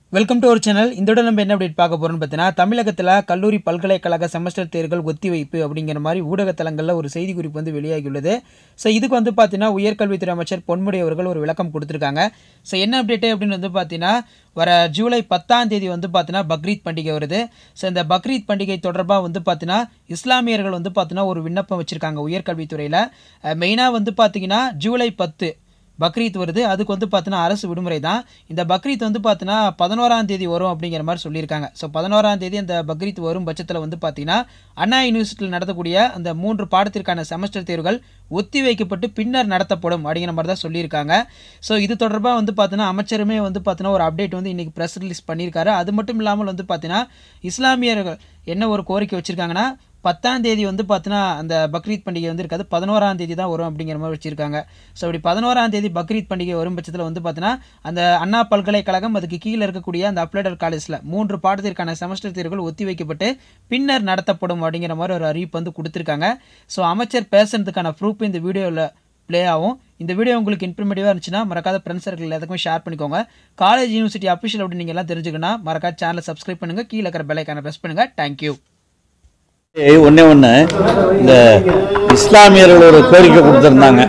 Welcome to ஒரு channel இந்த விட நம்ம என்ன அப்டேட் பார்க்க போறோம்னு பார்த்தீங்கன்னா தமிழகத்தில் கல்லூரி பல்கலைக்கழக செமஸ்டர் தேர்வுகள் ஒத்திவைப்பு அப்படிங்கிற மாதிரி ஊடகத்தலங்களில் ஒரு செய்தி குறிப்பு வந்து வெளியாகியுள்ளது ஸோ இதுக்கு வந்து பார்த்தீங்கன்னா உயர்கல்வித்துறை அமைச்சர் பொன்முடி அவர்கள் ஒரு விளக்கம் கொடுத்துருக்காங்க ஸோ என்ன அப்டேட்டு அப்படின்னு வந்து பார்த்தீங்கன்னா வர ஜூலை பத்தாம் தேதி வந்து பார்த்தீங்கன்னா பக்ரீத் பண்டிகை வருது ஸோ இந்த பக்ரீத் பண்டிகை தொடர்பாக வந்து பார்த்தீங்கன்னா இஸ்லாமியர்கள் வந்து பார்த்தீங்கன்னா ஒரு விண்ணப்பம் வச்சுருக்காங்க உயர்கல்வித்துறையில் மெயினாக வந்து பார்த்தீங்கன்னா ஜூலை பத்து பக்ரீத் வருது அதுக்கு வந்து பார்த்தீங்கன்னா அரசு விடுமுறை தான் இந்த பக்ரீத் வந்து பார்த்தீங்கன்னா பதினோராம் தேதி வரும் அப்படிங்கிற மாதிரி சொல்லியிருக்காங்க ஸோ பதினோராம் தேதி அந்த பக்ரீத் வரும் பட்சத்தில் வந்து பார்த்தீங்கன்னா அண்ணா யூனிவர்சிட்டியில் நடத்தக்கூடிய அந்த மூன்று பாடத்திற்கான செமஸ்டர் தேர்வுகள் ஒத்தி வைக்கப்பட்டு பின்னர் நடத்தப்படும் அப்படிங்கிற மாதிரி தான் சொல்லியிருக்காங்க ஸோ இது தொடர்பாக வந்து பார்த்தீங்கன்னா அமைச்சருமே வந்து பார்த்தீங்கன்னா ஒரு அப்டேட் வந்து இன்றைக்கி ப்ரெஸ் ரிலீஸ் பண்ணியிருக்காரு அது மட்டும் இல்லாமல் வந்து பார்த்தீங்கன்னா இஸ்லாமியர்கள் என்ன ஒரு கோரிக்கை வச்சுருக்காங்கன்னா பத்தாம் தேதி வந்து பார்த்தீங்கன்னா அந்த பக்ரீத் பண்டிகை வந்து இருக்காது பதினோராம் தேதி தான் வரும் அப்படிங்கிற மாதிரி வச்சுருக்காங்க ஸோ அப்படி பதினோராம் தேதி பக்ரீத் பண்டிகை வரும் பட்சத்தில் வந்து பார்த்தீங்கன்னா அந்த அண்ணா பல்கலைக்கழகம் அதுக்கு கீழே இருக்கக்கூடிய அந்த அப்ளைடர் காலேஜில் மூன்று பாடத்திற்கான செமஸ்டர் தேர்வுகள் ஒத்தி வைக்கப்பட்டு பின்னர் நடத்தப்படும் அப்படிங்கிற மாதிரி ஒரு அறிவிப்பு வந்து கொடுத்துருக்காங்க ஸோ அமைச்சர் பேசுறதுக்கான ப்ரூஃப் இந்த வீடியோவில் ப்ளே ஆகும் இந்த வீடியோ உங்களுக்கு இன்ஃபர்மேட்டிவாக இருந்துச்சுன்னா மறக்காத ஃப்ரெண்ட்ஸ் சர்க்கிள் எல்லாத்துக்குமே ஷேர் பண்ணிக்கோங்க காலேஜ் யூனிவர்சிட்டி அஃபிஷியல் அப்படி நீங்கள் எல்லாம் தெரிஞ்சுக்கணும் மறக்காத சேனலை சப்ஸ்கிரைப் பண்ணுங்கள் கீழே இருக்கிற பெல்லைக்கான ப்ரெஸ் பண்ணுங்கள் தேங்க்யூ ஒன்னே ஒன்று இந்த இஸ்லாமியர்கள் ஒரு கோரிக்கை கொடுத்துருந்தாங்க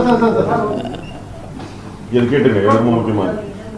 இது கேட்டுங்க இது ரொம்ப முக்கியமானது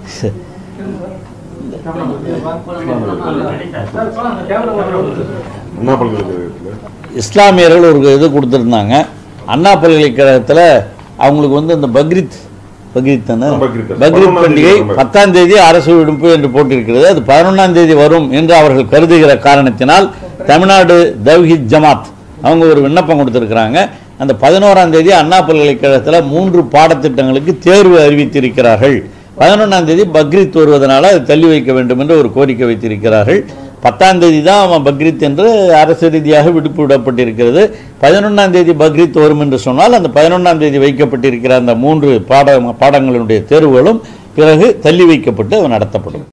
அண்ணா பல்கலைக்கழகத்தில் இஸ்லாமியர்கள் ஒரு இது கொடுத்துருந்தாங்க அண்ணா பல்கலைக்கழகத்தில் அவங்களுக்கு வந்து இந்த பக்ரீத் பக்ரீத் தானே பக்ரீத். பக்ரீத் பண்டிகை பதினொன்றாம் தேதி பத்தாம் தேதி அரசு விடுப்பு என்று போட்டிருக்கிறது அது பதினொன்றாம் தேதி வரும் என்று அவர்கள் கருதுகிற காரணத்தினால் தமிழ்நாடு தவ்ஹீத் ஜமாத் அவங்க ஒரு விண்ணப்பம் கொடுத்துருக்குறாங்க அந்த பதினோராம் தேதி அண்ணா பல்கலைக்கழகத்தில் மூன்று பாடத்திட்டங்களுக்கு தேர்வு அறிவித்திருக்கிறார்கள் பதினொன்றாம் தேதி பக்ரீத் வருவதனால அதை தள்ளி வைக்க வேண்டும் என்று ஒரு கோரிக்கை வைத்திருக்கிறார்கள் பத்தாம் தேதி தான் அவன் பக்ரீத் என்று அரசு ரீதியாக விடுப்பு விடப்பட்டிருக்கிறது பதினொன்றாம் தேதி பக்ரீத் வரும் என்று சொன்னால் அந்த பதினொன்றாம் தேதி வைக்கப்பட்டிருக்கிற அந்த மூன்று பாட பாடங்களுடைய தேர்வுகளும் பிறகு தள்ளி வைக்கப்பட்டு நடத்தப்படும்